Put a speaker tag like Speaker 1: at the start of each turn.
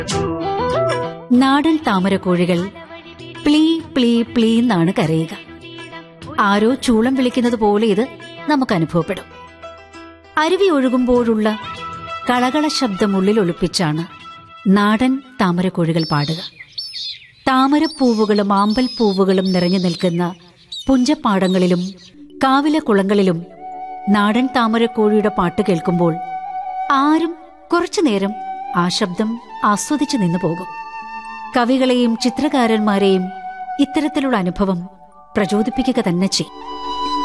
Speaker 1: നാടൻ താമരക്കോഴികൾ പ്ലീ പ്ലീ പ്ലീ എന്നാണ് കരയുക ആരോ ചൂളം വിളിക്കുന്നത് പോലെ ഇത് നമുക്ക് അനുഭവപ്പെടും അരുവി ഒഴുകുമ്പോഴുള്ള കളകള ശബ്ദം ഉള്ളിൽ ഒളിപ്പിച്ചാണ് നാടൻ താമരക്കോഴികൾ പാടുക താമരപ്പൂവുകളും ആമ്പൽപ്പൂവുകളും നിറഞ്ഞു നിൽക്കുന്ന പുഞ്ചപ്പാടങ്ങളിലും കാവില കുളങ്ങളിലും നാടൻ താമരക്കോഴിയുടെ പാട്ട് കേൾക്കുമ്പോൾ ആരും കുറച്ചുനേരം ആ ശബ്ദം ആസ്വദിച്ചു നിന്നു പോകും കവികളെയും ചിത്രകാരന്മാരെയും ഇത്തരത്തിലുള്ള അനുഭവം പ്രചോദിപ്പിക്കുക തന്നെ ചെയ്യും